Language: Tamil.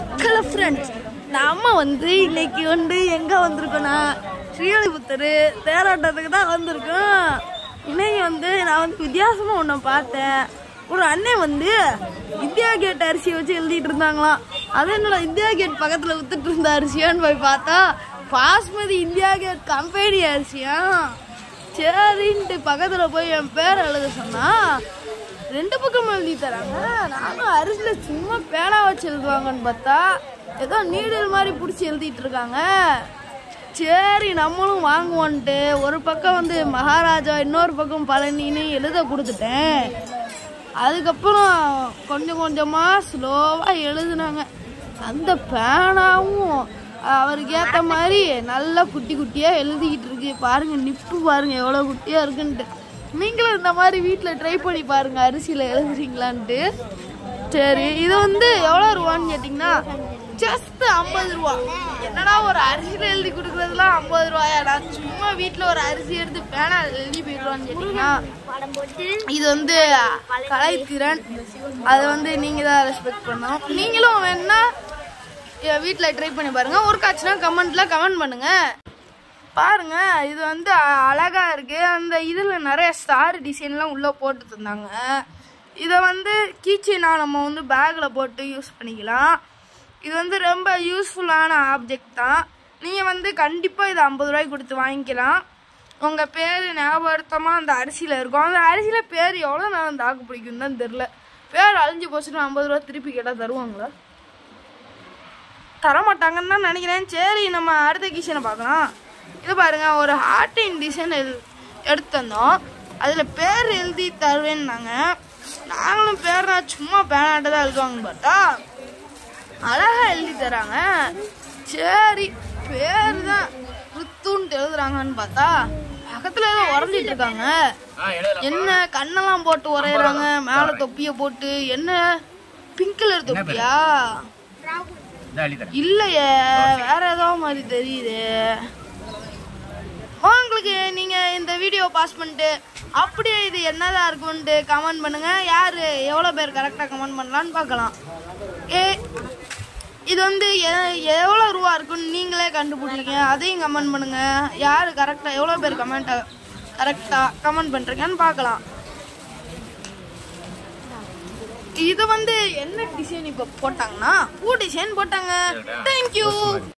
ஹலோ ஃப்ரெண்ட்ஸ் நம்ம வந்து இன்னைக்கு வந்து எங்க வந்திருக்கோம்னா ஸ்ரீவில்லிபுத்தூர் தேரோட்டத்துக்கு தான் வந்திருக்கோம் இன்னைக்கு வந்து நான் வந்து வித்தியாசமா ஒன்று பார்த்தேன் ஒரு அண்ணன் வந்து இந்தியா கேட் அரிசியை வச்சு எழுதிட்டு இருந்தாங்களாம் அது என்னடா இந்தியா கேட் பக்கத்துல வித்துட்டு இருந்த அரிசியான்னு போய் பார்த்தா பாஸ்மதி இந்தியா கேட் கம்பெனி அரிசியா சரின்ட்டு பக்கத்துல போய் என் பேர் எழுத சொன்னா ரெண்டு பக்கம் எழுதி தராங்க நானும் அரிசியில சும்மா பேனா வச்சு எழுதுவாங்கன்னு பார்த்தா ஏதோ நீடல் மாதிரி பிடிச்சி எழுதிட்டு இருக்காங்க சரி நம்மளும் வாங்குவோன்ட்டு ஒரு பக்கம் வந்து மகாராஜா இன்னொரு பக்கம் பழனின்னு எழுத கொடுத்துட்டேன் அதுக்கப்புறம் கொஞ்சம் கொஞ்சமா ஸ்லோவா எழுதுனாங்க அந்த பேனாவும் அவருக்கு ஏத்த மாதிரி நல்லா குட்டி குட்டியா எழுதிக்கிட்டு இருக்கு பாருங்க நிப்பு பாருங்க எவ்வளவு குட்டியா இருக்குன்ட்டு நீங்களும் இந்த மாதிரி வீட்டில் ட்ரை பண்ணி பாருங்க அரிசியில் எழுதுறீங்களான்ட்டு சரி இது வந்து எவ்வளோ ரூபான்னு கேட்டிங்கன்னா ஜஸ்ட் ஐம்பது ரூபா என்னடா ஒரு அரிசியில் எழுதி கொடுக்குறதுலாம் ஐம்பது ரூபாயா நான் சும்மா வீட்டில் ஒரு அரிசி எடுத்து பேனா எழுதி போயிடுவான்னு கேட்டிங்கன்னா இது வந்து கலைத்திறன் அதை வந்து நீங்கள் தான் ரெஸ்பெக்ட் பண்ணணும் நீங்களும் வேணா வீட்டில் ட்ரை பண்ணி பாருங்க ஒரு காட்சினா கமெண்ட்ல கமெண்ட் பண்ணுங்க பாருங்க இது வந்து அ- அழகா இருக்கு அந்த இதுல நிறைய ஸ்டார் டிசைன்லாம் உள்ள போட்டு தந்தாங்க இதை வந்து கீச்சைனா நம்ம வந்து பேக்ல போட்டு யூஸ் பண்ணிக்கலாம் இது வந்து ரொம்ப யூஸ்ஃபுல்லான ஆப்ஜெக்ட் தான் நீங்க வந்து கண்டிப்பா இது ஐம்பது ரூபாய்க்கு கொடுத்து வாங்கிக்கலாம் உங்க பேர் ஞாபகார்த்தமா அந்த அரிசியில இருக்கும் அந்த அரிசியில பேர் எவ்வளவு நேரம் தாக்கு பிடிக்கும் தான் தெரியல பேர் அழிஞ்சு போச்சுன்னா ஐம்பது ரூபா திருப்பி கேட்டா தருவாங்களா தரமாட்டாங்கன்னு தான் நினைக்கிறேன் சரி நம்ம அடுத்த கிச்சனை பார்க்கலாம் இது பாருங்க ஒரு ஹார்டின் டிசைன் எல் எடுத்து தந்தோம் அதில் பேர் எழுதி தருவேன்னாங்க நாங்களும் பேர் நான் சும்மா பேனாட்ட தான் எழுதுவாங்கன்னு பார்த்தா அழகா எழுதி தராங்க சரி பேர் தான் ருத்துன்ட்டு எழுதுறாங்கன்னு பார்த்தா பக்கத்துல ஏதோ உறைஞ்சிட்டு இருக்காங்க என்ன கண்ணெல்லாம் போட்டு உரையறாங்க மேல தொப்பிய போட்டு என்ன பிங்க் கலர் தொப்பியா இல்லையே வேற ஏதோ மாதிரி தெரியுது உங்களுக்கு நீங்க இந்த வீடியோ பாஸ் பண்ணிட்டு அப்படியே இது என்னதான் இருக்கும்னு கமெண்ட் பண்ணுங்க யாரு எவ்வளவு பேர் கரெக்டா கமெண்ட் பண்ணலாம்னு பார்க்கலாம் ஏ இது வந்து எ- எவ்வளவு ரூபா இருக்குன்னு நீங்களே கண்டுபிடிங்க அதையும் கமெண்ட் பண்ணுங்க யாரு கரெக்டா எவ்வளவு பேர் கமெண்ட் கரெக்டா கமெண்ட் பண்றீங்கன்னு பார்க்கலாம் இது வந்து என்ன டிசைன் இப்ப போட்டாங்கன்னா பூ டிசைன் போட்டாங்க தேங்க்யூ